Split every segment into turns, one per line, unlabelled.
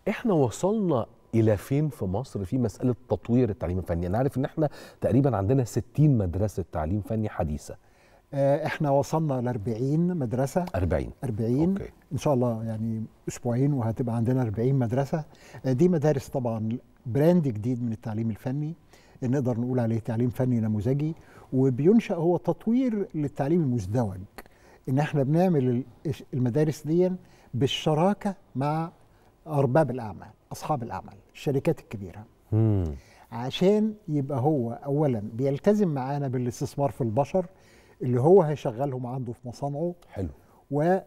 احنا وصلنا الى فين في مصر في مساله تطوير التعليم الفني انا عارف ان احنا تقريبا عندنا 60 مدرسه تعليم فني حديثه
آه، احنا وصلنا ل 40 مدرسه
40
40
أوكي.
ان شاء الله يعني اسبوعين وهتبقى عندنا 40 مدرسه آه، دي مدارس طبعا براند جديد من التعليم الفني نقدر نقول عليه تعليم فني نموذجي وبينشا هو تطوير للتعليم المزدوج ان احنا بنعمل ال- المدارس دي بالشراكه مع ارباب الاعمال اصحاب الاعمال الشركات الكبيره
مم.
عشان يبقى هو اولا بيلتزم معانا بالاستثمار في البشر اللي هو هيشغلهم عنده في مصانعه
حلو
و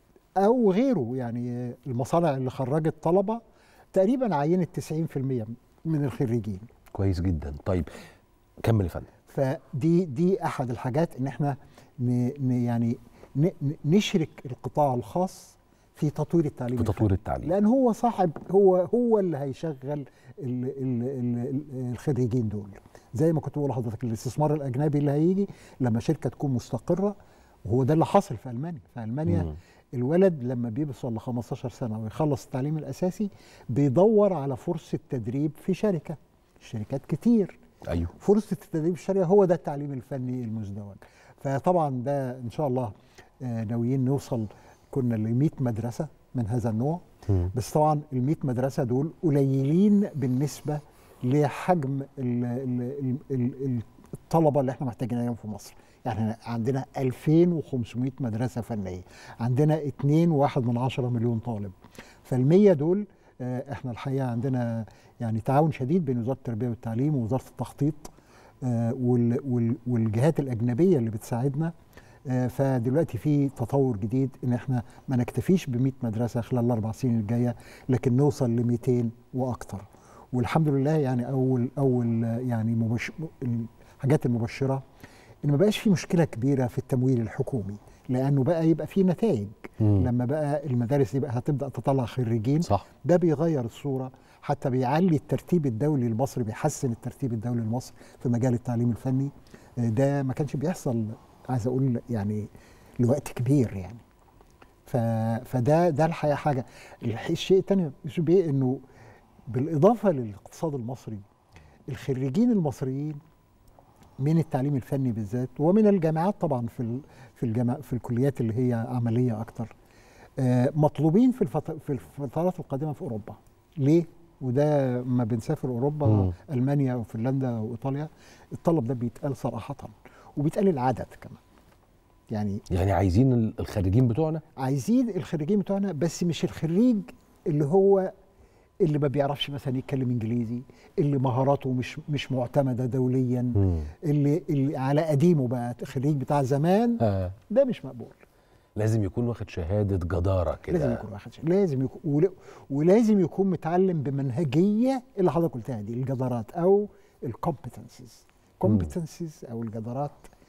او غيره يعني المصانع اللي خرجت طلبه تقريبا عينت 90% من الخريجين
كويس جدا طيب كمل يا فندم
فدي دي احد الحاجات ان احنا ن ن يعني ن ن- نشرك القطاع الخاص في تطوير التعليم
في تطوير التعليم
لان هو صاحب هو هو اللي هيشغل ال ال ال الخريجين دول زي ما كنت بقول لحضرتك الاستثمار الاجنبي اللي هيجي لما شركه تكون مستقره وهو ده اللي حاصل في المانيا في المانيا
مم.
الولد لما بيوصل ل 15 سنه ويخلص التعليم الاساسي بيدور على فرصه تدريب في شركه شركات كتير
ايوه
فرصه التدريب الشرعي هو ده التعليم الفني المزدوج فطبعا ده ان شاء الله آه، ناويين نوصل كنا ل 100 مدرسه من هذا النوع
مم.
بس طبعا ال 100 مدرسه دول قليلين بالنسبه لحجم ال ال ال ال الطلبه اللي احنا محتاجين عليهم في مصر يعني عندنا 2500 مدرسه فنيه عندنا 2.1 من عشرة مليون طالب فالمية دول آه، احنا الحقيقه عندنا يعني تعاون شديد بين وزاره التربيه والتعليم ووزاره التخطيط آه، وال- وال- والجهات الاجنبيه اللي بتساعدنا آه، فدلوقتي في تطور جديد ان احنا ما نكتفيش ب 100 مدرسه خلال الاربع سنين الجايه لكن نوصل ل 200 واكثر والحمد لله يعني اول اول آه، يعني مبش... الحاجات المبشره ان ما بقاش في مشكله كبيره في التمويل الحكومي لانه بقى يبقى في نتائج
مم.
لما بقى المدارس دي بقى هتبدا تطلع خريجين
صح
ده بيغير الصوره حتى بيعلي الترتيب الدولي المصري بيحسن الترتيب الدولي المصري في مجال التعليم الفني آه، ده ما كانش بيحصل عايز اقول يعني لوقت كبير يعني ف... فده ده الحقيقه حاجه الح- الشيء الثاني بيه انه بالاضافه للاقتصاد المصري الخريجين المصريين من التعليم الفني بالذات ومن الجامعات طبعا في ال- في الجامع في الكليات اللي هي عمليه اكتر آه، مطلوبين في الفت- في الفترات القادمه في اوروبا ليه وده ما بنسافر اوروبا
مم.
المانيا وفنلندا وايطاليا الطلب ده بيتقال صراحه وبيتقال العدد كمان يعني
يعني عايزين ال- الخريجين بتوعنا
عايزين الخريجين بتوعنا بس مش الخريج اللي هو اللي ما بيعرفش مثلا يتكلم انجليزي اللي مهاراته مش مش معتمده دوليا
مم.
اللي, اللي على قديمه بقى الخريج بتاع زمان
آه.
ده مش مقبول
لازم يكون واخد شهاده جداره كده
لازم يكون واخد شهادة. لازم يكون ول- ولازم يكون متعلم بمنهجيه اللي حضرتك قلتها دي الجدارات او الكومبتنسز كومبتنسز او الجدارات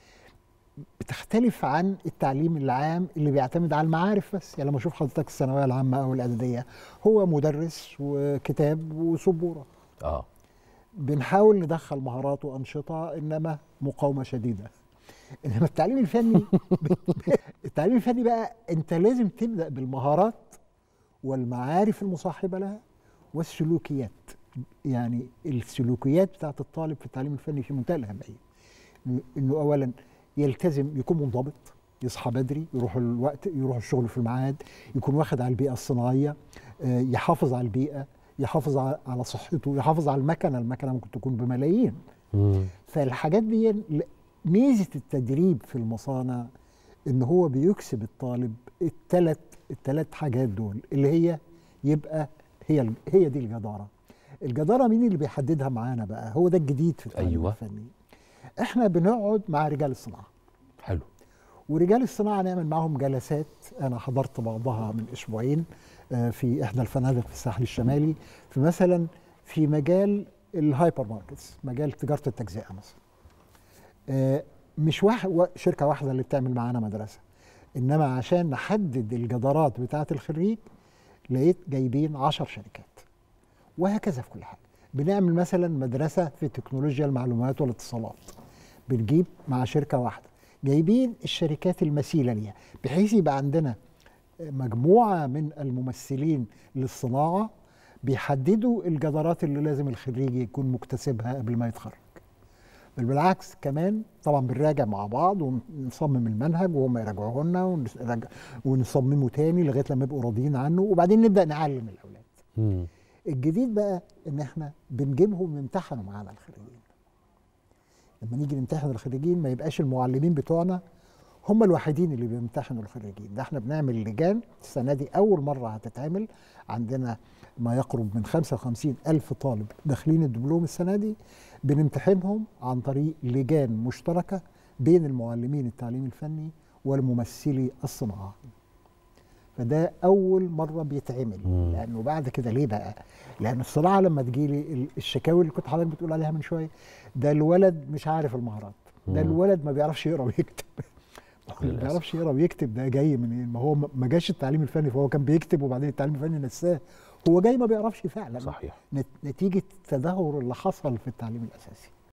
بتختلف عن التعليم العام اللي بيعتمد على المعارف بس يعني لما اشوف حضرتك الثانويه العامه او الاعداديه هو مدرس وكتاب وسبوره
اه
بنحاول ندخل مهارات وانشطه انما مقاومه شديده انما التعليم الفني التعليم الفني بقى انت لازم تبدا بالمهارات والمعارف المصاحبه لها والسلوكيات يعني السلوكيات بتاعت الطالب في التعليم الفني في منتهى الاهميه إنه- انه اولا يلتزم يكون منضبط يصحى بدري يروح الوقت يروح الشغل في الميعاد يكون واخد على البيئه الصناعيه آه، يحافظ على البيئه يحافظ على على صحته يحافظ على المكنه المكنه ممكن تكون بملايين
مم.
فالحاجات دي ل- ميزه التدريب في المصانع ان هو بيكسب الطالب الثلاث الثلاث حاجات دول اللي هي يبقى هي ال- هي دي الجداره الجداره مين اللي بيحددها معانا بقى هو ده الجديد في التعليم
أيوة.
الفني احنا بنقعد مع رجال الصناعه
حلو
ورجال الصناعه نعمل معاهم جلسات انا حضرت بعضها من اسبوعين آه، في احدى الفنادق في الساحل الشمالي في مثلا في مجال الهايبر ماركتس مجال تجاره التجزئه مثلا آه، مش واحد وا- شركه واحده اللي بتعمل معانا مدرسه انما عشان نحدد الجدارات بتاعه الخريج لقيت جايبين عشر شركات وهكذا في كل حاجه بنعمل مثلا مدرسه في تكنولوجيا المعلومات والاتصالات بنجيب مع شركه واحده جايبين الشركات المثيله ليها بحيث يبقى عندنا مجموعه من الممثلين للصناعه بيحددوا الجدارات اللي لازم الخريج يكون مكتسبها قبل ما يتخرج بل بالعكس كمان طبعا بنراجع مع بعض ونصمم المنهج وهم يراجعوه لنا ونراجع- ونصممه تاني لغايه لما يبقوا راضيين عنه وبعدين نبدا نعلم الاولاد
مم.
الجديد بقى ان احنا بنجيبهم يمتحنوا معانا الخريجين لما نيجي نمتحن الخريجين ما يبقاش المعلمين بتوعنا هم الوحيدين اللي بيمتحنوا الخريجين ده احنا بنعمل لجان السنه دي اول مره هتتعمل عندنا ما يقرب من 55 ألف طالب داخلين الدبلوم السنة دي بنمتحنهم عن طريق لجان مشتركة بين المعلمين التعليم الفني والممثلي الصناعة فده أول مرة بيتعمل
مم.
لأنه بعد كده ليه بقى؟ لأن الصناعة لما تجيلي ال- الشكاوي اللي كنت حضرتك بتقول عليها من شوية ده الولد مش عارف المهارات ده
مم.
الولد ما بيعرفش يقرا ويكتب اللي ما
للأسف.
بيعرفش يقرا ويكتب ده جاي منين؟ ما هو ما جاش التعليم الفني فهو كان بيكتب وبعدين التعليم الفني نساه هو جاي ما بيعرفش فعلا
صحيح
نت- نتيجه التدهور اللي حصل في التعليم الاساسي